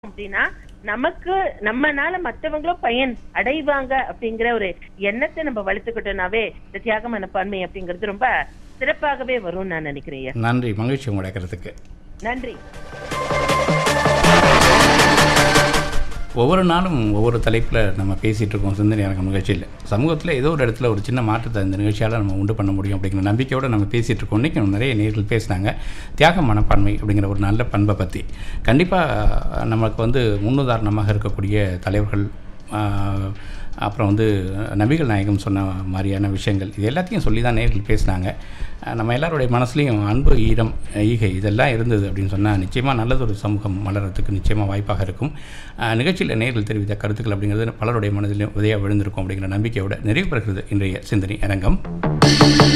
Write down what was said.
அப்படின்னா நமக்கு நம்மனால மத்தவங்களும் பயன் அடைவாங்க அப்படிங்கிற ஒரு எண்ணத்தை நம்ம வளர்த்துக்கிட்டோம்னாவே இந்த தியாக மனப்பான்மை அப்படிங்கிறது ரொம்ப சிறப்பாகவே வரும்னு நான் நினைக்கிறேன் ஐயா. நன்றி மகிழ்ச்சி உங்களுடைய கருத்துக்கு நன்றி ஒவ்வொரு நாளும் ஒவ்வொரு தலைப்பில் நம்ம பேசிகிட்டு இருக்கோம் சிந்தனை அரங்கம் நிகழ்ச்சியில் சமூகத்தில் ஏதோ ஒரு இடத்துல ஒரு சின்ன மாற்றத்தை இந்த நிகழ்ச்சியால் நம்ம உண்டு பண்ண முடியும் அப்படிங்கிற நம்பிக்கையோடு நம்ம பேசிகிட்டு இருக்கோம் இன்றைக்கி நிறைய நேர்கள் பேசினாங்க தியாக மனப்பான்மை அப்படிங்கிற ஒரு நல்ல பண்பை பற்றி கண்டிப்பாக நமக்கு வந்து முன்னுதாரணமாக இருக்கக்கூடிய தலைவர்கள் ஆஹ், அப்புறம் வந்து நபிகள் நாயகம் சொன்ன மாதிரியான விஷயங்கள் இது எல்லாத்தையும் சொல்லி தான் நேரில் பேசினாங்க அஹ் நம்ம எல்லாருடைய மனசுலையும் அன்பு ஈரம் ஈகை இதெல்லாம் இருந்தது அப்படின்னு சொன்னால் நிச்சயமாக நல்லதொரு சமூகம் மலர்றதுக்கு நிச்சயமாக வாய்ப்பாக இருக்கும் அஹ் நிகழ்ச்சியில் நேரில் தெரிவித்த கருத்துக்கள் அப்படிங்கிறது பலருடைய மனதிலும் உதய விழுந்திருக்கும் அப்படிங்கிற நம்பிக்கையோட நிறைவு பெறுகிறது இன்றைய சிந்தனை அரங்கம்